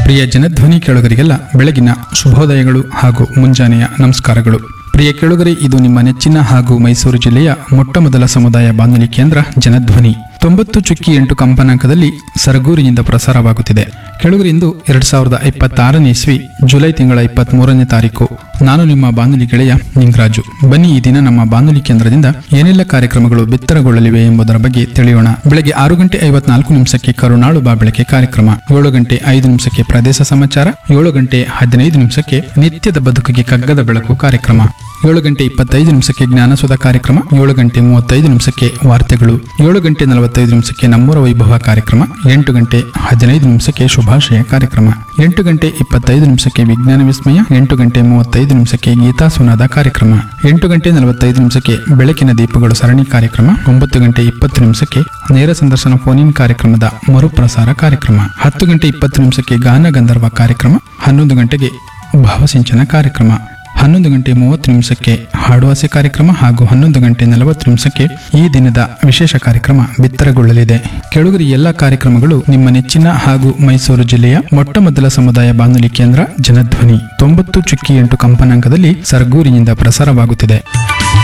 ಪ್ರಿಯ ಜನಧ್ವನಿ ಕೇಳುಗರಿಗೆಲ್ಲ ಬೆಳಗಿನ ಶುಭೋದಯಗಳು ಹಾಗೂ ಮುಂಜಾನೆಯ ನಮಸ್ಕಾರಗಳು ಪ್ರಿಯ ಕೇಳುಗರೆ ಇದು ನಿಮ್ಮ ನೆಚ್ಚಿನ ಹಾಗೂ ಮೈಸೂರು ಜಿಲ್ಲೆಯ ಮೊಟ್ಟಮೊದಲ ಸಮುದಾಯ ಬಾನುಲಿ ಕೇಂದ್ರ ಜನಧ್ವನಿ ತೊಂಬತ್ತು ಚುಕ್ಕಿ ಎಂಟು ಕಂಪನಾಂಕದಲ್ಲಿ ಸರಗೂರಿನಿಂದ ಪ್ರಸಾರವಾಗುತ್ತಿದೆ ಕೆಳಗರಿಂದು ಎರಡ್ ಸಾವಿರದ ಇಪ್ಪತ್ತಾರನೇ ಇಸ್ವಿ ಜುಲೈ ತಿಂಗಳ ಇಪ್ಪತ್ತ್ ಮೂರನೇ ತಾರೀಕು ನಾನು ನಿಮ್ಮ ಬಾನುಲಿ ಗೆಳೆಯ ನಿಂಗರಾಜು ಬನ್ನಿ ಈ ದಿನ ನಮ್ಮ ಬಾನುಲಿ ಕೇಂದ್ರದಿಂದ ಏನೆಲ್ಲ ಕಾರ್ಯಕ್ರಮಗಳು ಬಿತ್ತರಗೊಳ್ಳಲಿವೆ ಎಂಬುದರ ಬಗ್ಗೆ ತಿಳಿಯೋಣ ಬೆಳಗ್ಗೆ ಆರು ಗಂಟೆ ಐವತ್ನಾಲ್ಕು ನಿಮಿಷಕ್ಕೆ ಕರುನಾಳು ಬಾ ಬೆಳಕೆ ಕಾರ್ಯಕ್ರಮ ಏಳು ಗಂಟೆ ಐದು ನಿಮಿಷಕ್ಕೆ ಪ್ರದೇಶ ಸಮಾಚಾರ ಏಳು ಗಂಟೆ ಹದಿನೈದು ನಿಮಿಷಕ್ಕೆ ನಿತ್ಯದ ಬದುಕಿಗೆ ಕಗ್ಗದ ಬೆಳಕು ಕಾರ್ಯಕ್ರಮ ಏಳು ಗಂಟೆ ಇಪ್ಪತ್ತೈದು ನಿಮಿಷಕ್ಕೆ ಜ್ಞಾನಸುಧ ಕಾರ್ಯಕ್ರಮ ಏಳು ಗಂಟೆ ಮೂವತ್ತೈದು ನಿಮಿಷಕ್ಕೆ ವಾರ್ತೆಗಳು ಏಳು ಗಂಟೆ ನಲವತ್ತೈದು ನಿಮಿಷಕ್ಕೆ ನಮ್ಮೂರ ವೈಭವ ಕಾರ್ಯಕ್ರಮ ಎಂಟು ಗಂಟೆ ಹದಿನೈದು ನಿಮಿಷಕ್ಕೆ ಶುಭಾಶಯ ಕಾರ್ಯಕ್ರಮ ಎಂಟು ಗಂಟೆ ಇಪ್ಪತ್ತೈದು ನಿಮಿಷಕ್ಕೆ ವಿಜ್ಞಾನ ವಿಸ್ಮಯ ಎಂಟು ಗಂಟೆ ಮೂವತ್ತೈದು ನಿಮಿಷಕ್ಕೆ ಗೀತಾ ಸುನಾದ ಕಾರ್ಯಕ್ರಮ ಎಂಟು ಗಂಟೆ ನಲವತ್ತೈದು ನಿಮಿಷಕ್ಕೆ ಬೆಳಕಿನ ದೀಪಗಳು ಸರಣಿ ಕಾರ್ಯಕ್ರಮ ಒಂಬತ್ತು ಗಂಟೆ ಇಪ್ಪತ್ತು ನಿಮಿಷಕ್ಕೆ ನೇರ ಸಂದರ್ಶನ ಫೋನ್ ಇನ್ ಕಾರ್ಯಕ್ರಮದ ಮರುಪ್ರಸಾರ ಕಾರ್ಯಕ್ರಮ ಹತ್ತು ಗಂಟೆ ಇಪ್ಪತ್ತು ನಿಮಿಷಕ್ಕೆ ಗಾನ ಗಂಧರ್ವ ಕಾರ್ಯಕ್ರಮ ಹನ್ನೊಂದು ಗಂಟೆಗೆ ಭಾವಸಿಂಚನ ಕಾರ್ಯಕ್ರಮ ಹನ್ನೊಂದು ಗಂಟೆ ಮೂವತ್ತು ನಿಮಿಷಕ್ಕೆ ಹಾಡುವಾಸೆ ಕಾರ್ಯಕ್ರಮ ಹಾಗೂ ಹನ್ನೊಂದು ಗಂಟೆ ನಲವತ್ತು ನಿಮಿಷಕ್ಕೆ ಈ ದಿನದ ವಿಶೇಷ ಕಾರ್ಯಕ್ರಮ ಬಿತ್ತರಗೊಳ್ಳಲಿದೆ ಕೆಳಗರಿ ಎಲ್ಲ ಕಾರ್ಯಕ್ರಮಗಳು ನಿಮ್ಮ ನೆಚ್ಚಿನ ಹಾಗೂ ಮೈಸೂರು ಜಿಲ್ಲೆಯ ಮೊಟ್ಟಮೊದಲ ಸಮುದಾಯ ಬಾನುಲಿ ಕೇಂದ್ರ ಜನಧ್ವನಿ ತೊಂಬತ್ತು ಚುಕ್ಕಿ ಎಂಟು ಕಂಪನಾಂಕದಲ್ಲಿ ಸರ್ಗೂರಿನಿಂದ ಪ್ರಸಾರವಾಗುತ್ತಿದೆ